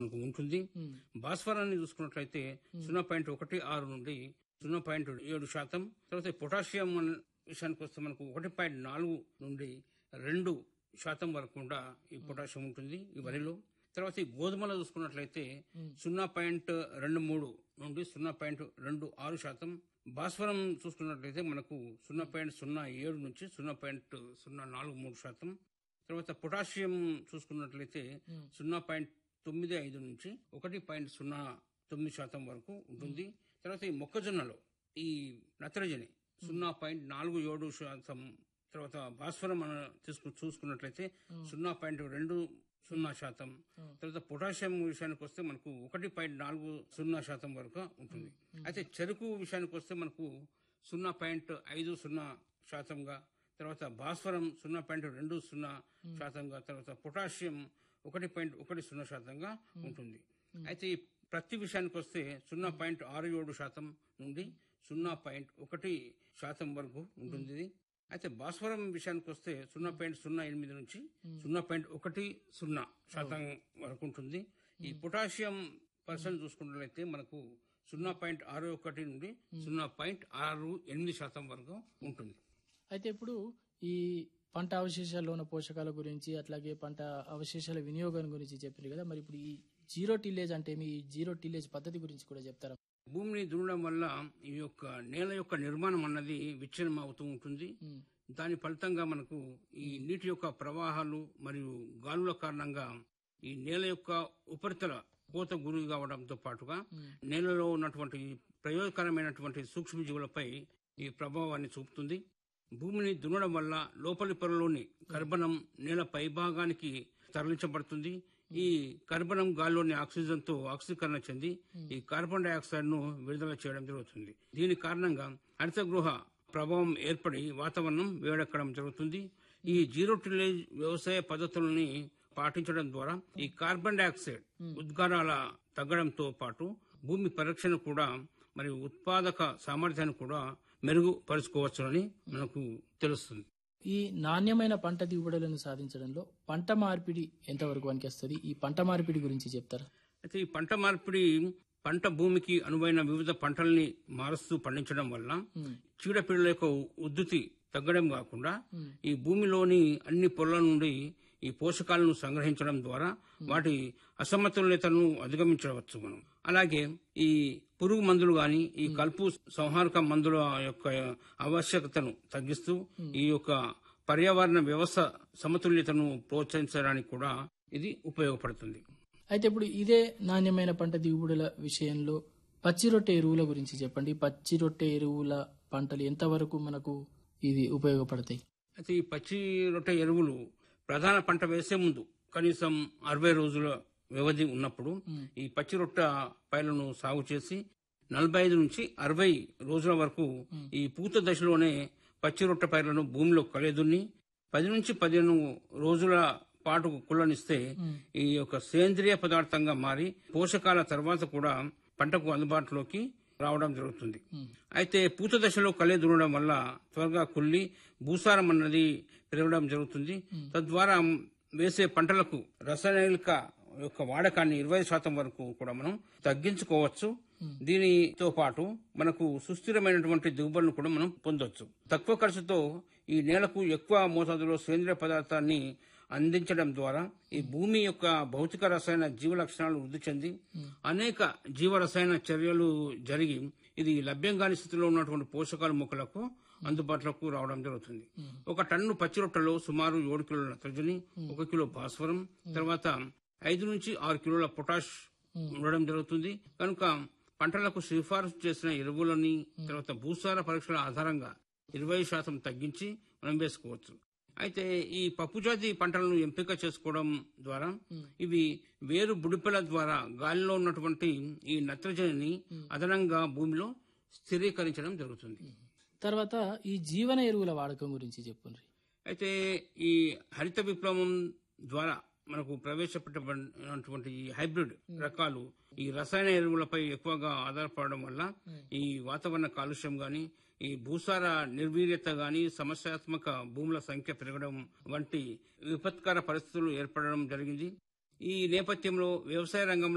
మనకు ఉంటుంది ఉమ్, భాస్వరాన్ని చూసుకున్నట్లయితే సున్నా పాయింట్ ఒకటి ఆరు నుండి సున్నా పాయింట్ ఏడు శాతం తర్వాత పొటాషియం అనే విషయానికి వస్తే మనకు ఒకటి పాయింట్ నాలుగు నుండి రెండు శాతం వరకు కూడా ఈ పొటాషియం ఉంటుంది ఈ వరిలో తర్వాత ఈ గోధుమలో చూసుకున్నట్లయితే సున్నా పాయింట్ రెండు మూడు నుండి సున్నా పాయింట్ రెండు ఆరు శాతం భాస్వరం చూసుకున్నట్లయితే మనకు సున్నా పాయింట్ సున్నా ఏడు నుంచి సున్నా పాయింట్ సున్నా నాలుగు మూడు శాతం తర్వాత పొటాషియం చూసుకున్నట్లయితే సున్నా పాయింట్ తొమ్మిది ఐదు నుంచి ఒకటి పాయింట్ సున్నా తొమ్మిది శాతం వరకు ఉంటుంది తర్వాత ఈ మొక్కజొన్నలో ఈ నత్రజని సున్నా పాయింట్ నాలుగు ఏడు శాతం తర్వాత భాస్వరం మనం తీసుకు చూసుకున్నట్లయితే సున్నా పాయింట్ రెండు సున్నా శాతం తర్వాత పొటాషియం విషయానికి వస్తే మనకు ఒకటి పాయింట్ నాలుగు సున్నా శాతం వరకు ఉంటుంది అయితే చెరుకు విషయానికి వస్తే మనకు సున్నా పాయింట్ ఐదు సున్నా శాతంగా తర్వాత భాస్వరం సున్నా పాయింట్ రెండు సున్నా శాతంగా తర్వాత పొటాషియం ఒకటి పాయింట్ ఒకటి సున్నా శాతంగా ఉంటుంది అయితే ఈ ప్రతి విషయానికి వస్తే సున్నా పాయింట్ ఆరు ఏడు శాతం నుండి సున్నా పాయింట్ ఒకటి శాతం వరకు ఉంటుంది ఇది. అయితే భాస్వరం విషయానికి వస్తే సున్నా పాయింట్ సున్నా ఎనిమిది నుంచి సున్నా పాయింట్ ఒకటి సున్నా శాతం వరకు ఉంటుంది ఈ పొటాషియం పర్సెంట్ చూసుకున్నట్లయితే మనకు సున్నా పాయింట్ ఆరు ఒకటి నుండి సున్నా పాయింట్ ఆరు ఎనిమిది శాతం వరకు ఉంటుంది అయితే ఇప్పుడు ఈ పంట అవశేషాల్లో ఉన్న పోషకాల గురించి అట్లాగే పంట అవశేషాల వినియోగం గురించి చెప్పారు కదా మరి ఇప్పుడు ఈ జీరో టిల్లేజ్ అంటే మీ జీరో టిల్లేజ్ పద్ధతి గురించి కూడా చెప్తారా భూమిని దున్నడం వల్ల ఈ యొక్క నేల యొక్క నిర్మాణం అన్నది విచ్ఛిన్నం అవుతూ ఉంటుంది ఉమ్, దాని ఫలితంగా మనకు ఈ నీటి యొక్క ప్రవాహాలు మరియు గాలుల కారణంగా ఈ నేల యొక్క ఉపరితల కోత గురి కావడంతో పాటుగా ఉమ్, నేలలో ఉన్నటువంటి ప్రయోజకరమైనటువంటి సూక్ష్మజీవులపై ఈ ప్రభావాన్ని చూపుతుంది భూమిని దున్నడం వల్ల లోపలి పొరలోని కర్బనం నేల పైభాగానికి తరలించబడుతుంది ఈ కర్బనం గాల్లోని ఆక్సిజన్ తో ఆక్సీకరణ చెంది ఈ కార్బన్ డైఆక్సైడ్ ను విడుదల చేయడం జరుగుతుంది దీని కారణంగా హరితగృహ ప్రభావం ఏర్పడి వాతావరణం వేడెక్కడం జరుగుతుంది ఈ జీరో టిల్లేజ్ వ్యవసాయ పద్ధతులని పాటించడం ద్వారా ఈ కార్బన్ డైఆక్సైడ్ ఉద్గారాల తగ్గడంతో పాటు భూమి పరిరక్షణ కూడా మరియు ఉత్పాదక సామర్థ్యాన్ని కూడా మెరుగుపరుచుకోవచ్చునని మనకు తెలుస్తుంది ఈ నాణ్యమైన పంట దిగుబడులను సాధించడంలో పంట మార్పిడి ఎంతవరకు పనికొస్తుంది ఈ పంట మార్పిడి గురించి చెప్తారా అయితే ఈ పంట మార్పిడి పంట భూమికి అనువైన వివిధ పంటల్ని మారుస్తూ పండించడం వల్ల ఉమ్, చీడపీడల యొక్క ఉద్ధృతి తగ్గడం కాకుండా ఉమ్, ఈ భూమిలోని అన్ని పొరల నుండి ఈ పోషకాలను సంగ్రహించడం ద్వారా వాటి అసమతుల్యతను అధిగమించవచ్చు మనం అలాగే ఈ పురుగు మందులు గాని ఈ కలుపు సంహారక మందుల యొక్క ఆవశ్యకతను తగ్గిస్తూ ఈ యొక్క పర్యావరణ వ్యవస్థ సమతుల్యతను ప్రోత్సహించడానికి కూడా ఇది ఉపయోగపడుతుంది అయితే ఇప్పుడు ఇదే నాణ్యమైన పంట దిగుబడుల విషయంలో పచ్చి రొట్టె ఎరువుల గురించి చెప్పండి పచ్చి రొట్టె ఎరువుల పంటలు ఎంతవరకు మనకు ఇది ఉపయోగపడతాయి అయితే ఈ పచ్చి రొట్టె ఎరువులు ప్రధాన పంట వేసే ముందు కనీసం అరవై రోజుల వ్యవధి ఉన్నప్పుడు ఉమ్, ఈ పచ్చి రొట్టె పైలను సాగు చేసి నలభై ఐదు నుంచి అరవై రోజుల వరకు ఈ పూత దశలోనే పచ్చి రొట్టె పైర్లను భూమిలో కలెదున్ని పది నుంచి పదిహేను రోజుల పాటు కుళ్ళనిస్తే ఉమ్, ఈ యొక్క సేంద్రియ పదార్థంగా మారి పోషకాల తర్వాత కూడా పంటకు అందుబాటులోకి రావడం జరుగుతుంది ఉమ్, అయితే పూత దశలో కళ్ళే దున్నడం వల్ల త్వరగా కుళ్ళి భూసారం అన్నది పెరగడం జరుగుతుంది తద్వారా వేసే పంటలకు రసాయనిక యొక్క వాడకాన్ని ఇరవై శాతం వరకు కూడా మనం తగ్గించుకోవచ్చు దీనితో పాటు మనకు సుస్థిరమైనటువంటి దిగుబడులను కూడా మనం పొందొచ్చు తక్కువ ఖర్చుతో ఈ నేలకు ఎక్కువ మోతాదులో సేంద్రియ పదార్థాన్ని అందించడం ద్వారా ఈ భూమి యొక్క భౌతిక రసాయన జీవ లక్షణాలు వృద్ధి చెంది అనేక జీవ రసాయన చర్యలు జరిగి ఇది లభ్యం కాని స్థితిలో ఉన్నటువంటి పోషకాల మొక్కలకు అందుబాటులోకి రావడం జరుగుతుంది ఒక టన్ను పచ్చి రొట్టెలో సుమారు ఏడు కిలోల నత్రజని ఒక కిలో భాస్వరం తర్వాత ఐదు నుంచి ఆరు కిలోల పొటాష్ ఉండడం జరుగుతుంది కనుక పంటలకు సిఫారసు చేసిన ఎరువులని తర్వాత భూసార పరీక్షల ఆధారంగా ఇరవై శాతం తగ్గించి మనం వేసుకోవచ్చు అయితే ఈ పప్పు జాతి పంటలను ఎంపిక చేసుకోవడం ద్వారా ఇవి వేరు బుడిపెల ద్వారా గాలిలో ఉన్నటువంటి ఈ నత్రజనిని అదనంగా భూమిలో స్థిరీకరించడం జరుగుతుంది తర్వాత ఈ జీవన ఎరువుల వాడకం గురించి చెప్పండి అయితే ఈ హరిత విప్లవం ద్వారా మనకు ప్రవేశపెట్టబడినటువంటి ఈ హైబ్రిడ్ రకాలు ఈ రసాయన ఎరువులపై ఎక్కువగా ఆధారపడడం వల్ల ఈ వాతావరణ కాలుష్యం గాని ఈ భూసార నిర్వీర్యత గాని సమస్యాత్మక భూముల సంఖ్య పెరగడం వంటి విపత్కర పరిస్థితులు ఏర్పడడం జరిగింది ఈ నేపథ్యంలో వ్యవసాయ రంగంలో